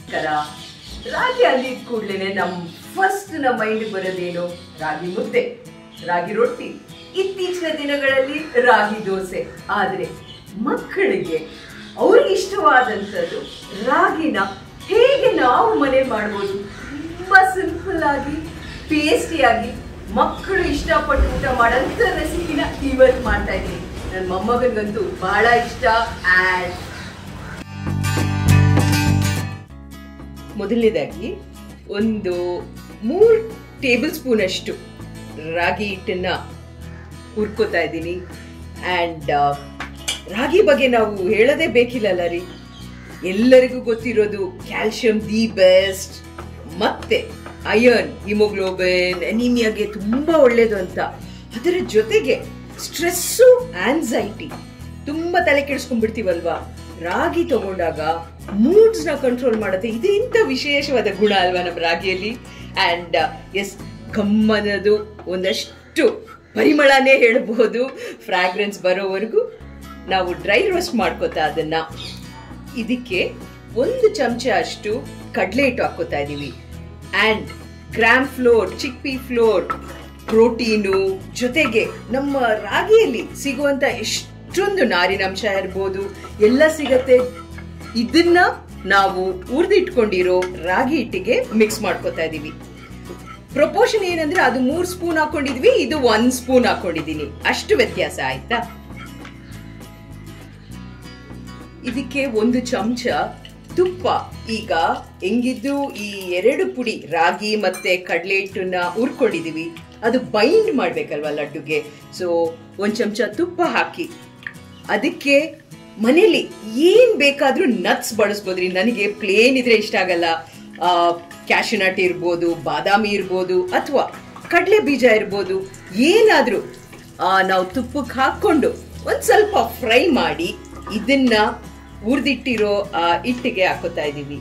ನಮಸ್ಕಾರ ರಾಗಿ ಅಂದಿದ ಕೂಡಲೇ ನಮ್ ಫಸ್ಟ್ ನಮ್ಮ ಮೈಂಡ್ ಬರೋದೇನು ರಾಗಿ ಮುದ್ದೆ ರಾಗಿ ರೊಟ್ಟಿ ಇತ್ತೀಚಿನ ದಿನಗಳಲ್ಲಿ ರಾಗಿ ದೋಸೆ ಆದ್ರೆ ಮಕ್ಕಳಿಗೆ ಅವ್ರಿಗೆ ಇಷ್ಟವಾದಂಥದ್ದು ರಾಗಿನ ಹೇಗೆ ನಾವು ಮನೆ ಮಾಡ್ಬೋದು ತುಂಬಾ ಸಿಂಪಲ್ ಆಗಿ ಟೇಸ್ಟಿಯಾಗಿ ಮಕ್ಕಳು ಇಷ್ಟಪಟ್ಟು ಊಟ ಮಾಡೋಂಥ ರೆಸಿಪಿನ ಇವತ್ತು ಮಾಡ್ತಾ ಇದ್ದೀನಿ ನನ್ನ ಮೊಮ್ಮಗನಿಗಂತೂ ಬಹಳ ಇಷ್ಟ ಆ್ಯಂಡ್ ಮೊದಲನೇದಾಗಿ ಒಂದು ಮೂರು ಟೇಬಲ್ ಸ್ಪೂನ್ ಅಷ್ಟು ರಾಗಿ ಹಿಟ್ಟನ್ನ ಹುರ್ಕೋತಾ ಇದ್ದೀನಿ ಆ್ಯಂಡ್ ರಾಗಿ ಬಗ್ಗೆ ನಾವು ಹೇಳೋದೇ ಬೇಕಿಲ್ಲಲ್ಲ ರೀ ಎಲ್ಲರಿಗೂ ಗೊತ್ತಿರೋದು ಕ್ಯಾಲ್ಶಿಯಂ ದಿ ಬೆಸ್ಟ್ ಮತ್ತೆ ಅಯರ್ನ್ ಹಿಮೋಗ್ಲೋಬಿನ್ ಅನಿಮಿಯಾಗೆ ತುಂಬಾ ಒಳ್ಳೇದು ಅಂತ ಅದರ ಜೊತೆಗೆ ಸ್ಟ್ರೆಸ್ಸು ಆನ್ಸೈಟಿ ತುಂಬಾ ತಲೆ ಕೆಡಿಸ್ಕೊಂಡ್ಬಿಡ್ತೀವಲ್ವಾ ರಾಗಿ ತಗೊಂಡಾಗ ಮೂಡ್ಸ್ ನ ಕಂಟ್ರೋಲ್ ಮಾಡುತ್ತೆ ಇದು ಇಂಥ ವಿಶೇಷವಾದ ಗುಣ ಅಲ್ವಾ ನಮ್ಮ ರಾಗಿಯಲ್ಲಿ ಅಂಡ್ ಎಸ್ ಗಮ್ಮನದು ಒಂದಷ್ಟು ಪರಿಮಳನೇ ಹೇಳಬಹುದು ಫ್ರಾಗ್ರೆನ್ಸ್ ಬರೋವರೆಗೂ ನಾವು ಡ್ರೈ ರೋಸ್ಟ್ ಮಾಡ್ಕೋತಾ ಅದನ್ನ ಇದಕ್ಕೆ ಒಂದು ಚಮಚ ಅಷ್ಟು ಕಡಲೆ ಹಿಟ್ಟು ಹಾಕೋತಾ ಇದೀವಿ and gram flour chickpea flour protein ಜೊತೆಗೆ ನಮ್ಮ ರಾಗಿಯಲ್ಲಿ ಸಿಗುವಂತ ಎಷ್ಟೊಂದು ನಾರಿನಂಶ ಇರ್ಬೋದು ಎಲ್ಲ ಸಿಗತ್ತೆ ಇದನ್ನ ನಾವು ಉರ್ದಿಟ್ಕೊಂಡಿರೋ ರಾಗಿ ಹಿಟ್ಟಿಗೆ ಮಿಕ್ಸ್ ಮಾಡ್ಕೋತಾ ಇದೀವಿ ಪ್ರಪೋರ್ಷನ್ ಏನಂದ್ರೆ ಅದು ಮೂರ್ ಸ್ಪೂನ್ ಹಾಕೊಂಡಿದ್ವಿ ಇದು ಒಂದ್ ಸ್ಪೂನ್ ಹಾಕೊಂಡಿದೀನಿ ಅಷ್ಟು ವ್ಯತ್ಯಾಸ ಆಯ್ತಾ ಇದಕ್ಕೆ ಒಂದು ಚಮಚ ತುಪ್ಪ ಈಗ ಹೆಂಗಿದ್ದು ಈ ಎರಡು ಪುಡಿ ರಾಗಿ ಮತ್ತೆ ಕಡಲೆ ಹಿಟ್ಟನ್ನ ಹುರ್ಕೊಂಡಿದೀವಿ ಅದು ಬೈಂಡ್ ಮಾಡ್ಬೇಕಲ್ವಾ ಲಡ್ಡುಗೆ ಸೊ ಒಂದ್ ಚಮಚ ತುಪ್ಪ ಹಾಕಿ ಅದಕ್ಕೆ ಮನೇಲಿ ಏನ್ ಬೇಕಾದ್ರೂ ನಟ್ಸ್ ಬಳಸ್ಬೋದ್ರಿ ನನಗೆ ಪ್ಲೇನ್ ಇದ್ರೆ ಇಷ್ಟ ಆಗಲ್ಲ ಕ್ಯಾಶನಟ್ ಇರ್ಬೋದು ಬಾದಾಮಿ ಇರ್ಬೋದು ಅಥವಾ ಕಡಲೆ ಬೀಜ ಇರ್ಬೋದು ಏನಾದ್ರೂ ನಾವು ತುಪ್ಪಕ್ಕೆ ಹಾಕೊಂಡು ಒಂದ್ ಸ್ವಲ್ಪ ಫ್ರೈ ಮಾಡಿ ಇದನ್ನ ಹುರಿದಿಟ್ಟಿರೋ ಹಿಟ್ಟಿಗೆ ಹಾಕೋತಾ ಇದೀವಿ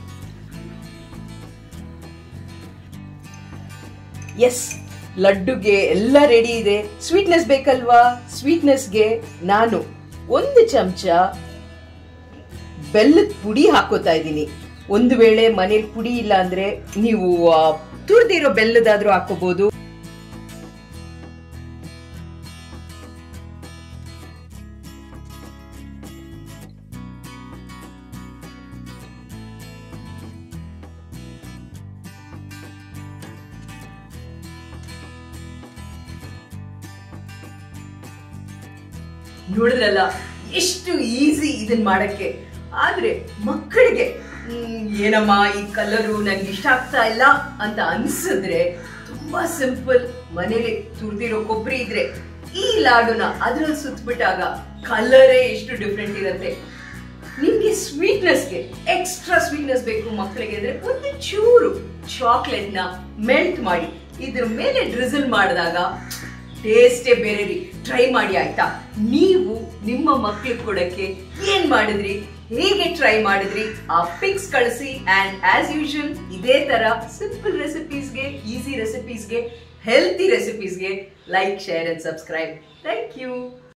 ಎಸ್ ಲಡ್ಡುಗೆ ಎಲ್ಲ ರೆಡಿ ಇದೆ ಸ್ವೀಟ್ನೆಸ್ ಬೇಕಲ್ವಾ ಸ್ವೀಟ್ನೆಸ್ಗೆ ನಾನು ಒಂದು ಚಮಚ ಬೆಲ್ಲದ ಪುಡಿ ಹಾಕೋತಾ ಇದ್ದೀನಿ ಒಂದು ವೇಳೆ ಮನೇಲಿ ಪುಡಿ ಇಲ್ಲ ಅಂದ್ರೆ ನೀವು ತುರ್ದಿರೋ ಬೆಲ್ಲದಾದ್ರೂ ಹಾಕೋಬಹುದು ನೋಡಿದ್ರಲ್ಲ ಎಷ್ಟು ಈಸಿ ಇದನ್ ಮಾಡಕ್ಕೆ ಆದ್ರೆ ಮಕ್ಕಳಿಗೆ ಹ್ಮ್, ಏನಮ್ಮ ಈ ಕಲರು ನನ್ಗೆ ಇಷ್ಟ ಆಗ್ತಾ ಇಲ್ಲ ಅಂತ ಅನ್ಸಿದ್ರೆ ತುಂಬಾ ಸಿಂಪಲ್ ಮನೇಲಿ ತುರ್ದಿರೋ ಕೊಬ್ಬರಿ ಇದ್ರೆ ಈ ಲಾಡುನ ಅದ್ರಲ್ಲಿ ಸುತ್ತಬಿಟ್ಟಾಗ ಕಲರೇ ಎಷ್ಟು ಡಿಫ್ರೆಂಟ್ ಇರುತ್ತೆ ನಿಮ್ಗೆ ಸ್ವೀಟ್ನೆಸ್ಗೆ ಎಕ್ಸ್ಟ್ರಾ ಸ್ವೀಟ್ನೆಸ್ ಬೇಕು ಮಕ್ಕಳಿಗೆ ಅಂದ್ರೆ ಒಂದು ಚೂರು ಚಾಕ್ಲೇಟ್ ನ ಮೆಲ್ಟ್ ಮಾಡಿ ಇದ್ರ ಮೇಲೆ ಡ್ರಿಸಲ್ ಮಾಡಿದಾಗ ಟೇಸ್ಟೇ ಬೇರೆ ರೀ ಟ್ರೈ ಮಾಡಿ ಆಯ್ತಾ ನೀವು ನಿಮ್ಮ ಮಕ್ಳಿಗೆ ಕೊಡಕ್ಕೆ ಏನ್ ಮಾಡಿದ್ರಿ ಹೇಗೆ ಟ್ರೈ ಮಾಡಿದ್ರಿ ಆ ಪಿಕ್ಸ್ ಕಳಿಸಿ ಅಂಡ್ ಆಸ್ ಯೂಶುವಲ್ ಇದೇ ತರ ಸಿಂಪಲ್ ರೆಸಿಪೀಸ್ಗೆ ಈಸಿ ರೆಸಿಪೀಸ್ಗೆ ಹೆಲ್ತಿ ರೆಸಿಪೀಸ್ಗೆ like share and subscribe thank you